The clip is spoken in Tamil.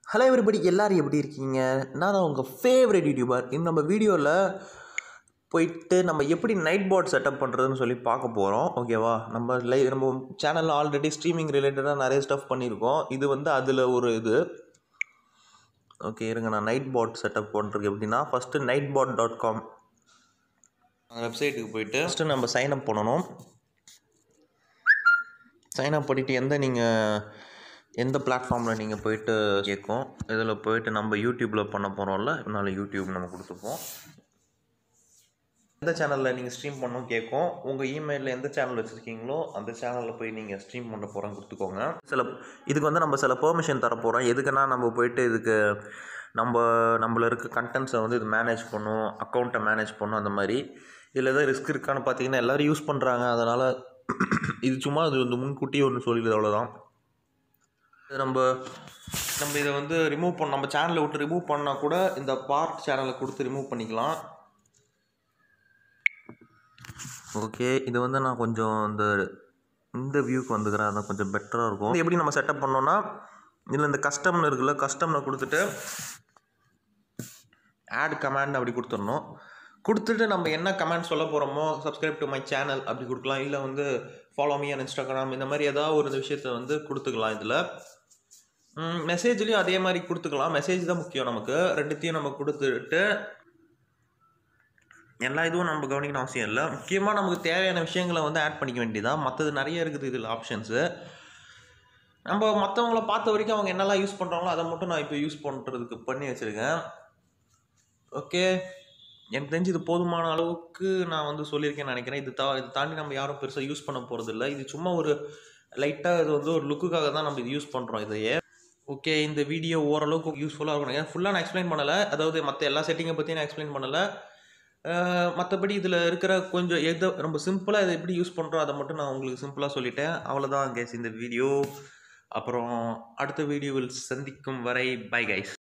ஹலோ எவ்ரிபடி எல்லாரும் எப்படி இருக்கீங்க நான் தான் உங்கள் ஃபேவரட் யூடியூபர் இந்த நம்ம வீடியோவில் போயிட்டு நம்ம எப்படி நைட் போர்ட் செட்டப் பண்ணுறதுன்னு சொல்லி பார்க்க போகிறோம் ஓகேவா நம்ம லை நம்ம சேனலில் ஆல்ரெடி ஸ்ட்ரீமிங் ரிலேட்டடாக நிறைய ஸ்டஃப் பண்ணியிருக்கோம் இது வந்து அதில் ஒரு இது ஓகே இருங்க நான் நைட் போர்ட் செட்டப் பண்ணுறது எப்படின்னா first night port dot com அந்த வெப்சைட்டுக்கு போயிட்டு ஃபஸ்ட்டு நம்ம சைன் அப் பண்ணணும் சைன் அப் பண்ணிவிட்டு எந்த நீங்கள் எந்த பிளாட்ஃபார்மில் நீங்கள் போயிட்டு கேட்கும் இதில் போயிட்டு நம்ம யூடியூப்பில் பண்ண போகிறோம்ல அதனால யூடியூப் நம்ம கொடுத்துப்போம் எந்த சேனலில் நீங்கள் ஸ்ட்ரீம் பண்ணணும் கேட்கும் உங்கள் இமெயிலில் எந்த சேனல் வச்சுருக்கீங்களோ அந்த சேனலில் போய் நீங்கள் ஸ்ட்ரீம் பண்ண போகிறோம் கொடுத்துக்கோங்க சில இதுக்கு வந்து நம்ம சில பெர்மிஷன் தர போகிறோம் எதுக்குன்னா நம்ம போயிட்டு இதுக்கு நம்ம நம்மள இருக்க கண்டென்ட்ஸை வந்து இது மேனேஜ் பண்ணும் அக்கௌண்ட்டை மேனேஜ் பண்ணும் அந்த மாதிரி இதில் எதாவது ரிஸ்க் இருக்கான்னு பார்த்தீங்கன்னா எல்லோரும் யூஸ் பண்ணுறாங்க அதனால் இது சும்மா அது வந்து முன்கூட்டியே ஒன்று சொல்லிடுது அவ்வளோதான் இது நம்ம நம்ம இதை வந்து ரிமூவ் பண்ண நம்ம சேனலை விட்டு ரிமூவ் பண்ணால் கூட இந்த பார்ட் சேனலை கொடுத்து ரிமூவ் பண்ணிக்கலாம் ஓகே இது வந்து நான் கொஞ்சம் இந்த இந்த வியூக்கு வந்துக்கிறேன் அதான் கொஞ்சம் பெட்டராக இருக்கும் இது எப்படி நம்ம செட்டப் பண்ணோன்னா இதில் இந்த கஸ்டம்னு இருக்குல்ல கஸ்டம்னு கொடுத்துட்டு ஆட் கமாண்ட் அப்படி கொடுத்துடணும் கொடுத்துட்டு நம்ம என்ன கமெண்ட் சொல்ல போகிறோமோ சப்ஸ்கிரைப் டு மை சேனல் அப்படி கொடுக்கலாம் இல்லை வந்து ஃபாலோ மீ ஆன் இன்ஸ்டாகிராம் இந்த மாதிரி ஏதாவது ஒரு விஷயத்தை வந்து கொடுத்துக்கலாம் இதில் மெசேஜ்லேயும் அதே மாதிரி கொடுத்துக்கலாம் மெசேஜ் தான் முக்கியம் நமக்கு ரெண்டுத்தையும் நம்ம கொடுத்துட்டு எல்லா இதுவும் நம்ம கவனிக்கணும் அவசியம் இல்லை முக்கியமாக நமக்கு தேவையான விஷயங்களை வந்து ஆட் பண்ணிக்க வேண்டியதான் மற்றது நிறைய இருக்குது இதில் ஆப்ஷன்ஸு நம்ம மற்றவங்கள பார்த்த வரைக்கும் அவங்க என்னெல்லாம் யூஸ் பண்ணுறாங்களோ அதை மட்டும் நான் இப்போ யூஸ் பண்ணுறதுக்கு பண்ணி வச்சுருக்கேன் ஓகே எனக்கு தெரிஞ்சு இது போதுமான அளவுக்கு நான் வந்து சொல்லியிருக்கேன்னு நினைக்கிறேன் இது தா இது தாண்டி நம்ம யாரும் பெருசாக யூஸ் பண்ண போகிறது இல்லை இது சும்மா ஒரு லைட்டாக இது வந்து ஒரு லுக்குக்காக தான் நம்ம இது யூஸ் பண்ணுறோம் இதையே ஓகே இந்த வீடியோ ஓரளவுக்கு யூஸ்ஃபுல்லாக இருக்கும் ஏன்னா ஃபுல்லாக நான் எக்ஸ்பிளைன் பண்ணலை அதாவது மற்ற எல்லா செட்டிங்கை பற்றியும் நான் எக்ஸ்பிளைன் பண்ணலை மற்றபடி இதில் இருக்கிற கொஞ்சம் எது ரொம்ப சிம்பிளாக இதை எப்படி யூஸ் பண்ணுறோம் அதை மட்டும் நான் உங்களுக்கு சிம்பிளாக சொல்லிட்டேன் அவ்வளோதான் கேஸ் இந்த வீடியோ அப்புறம் அடுத்த வீடியோவில் சந்திக்கும் வரை பை கைஸ்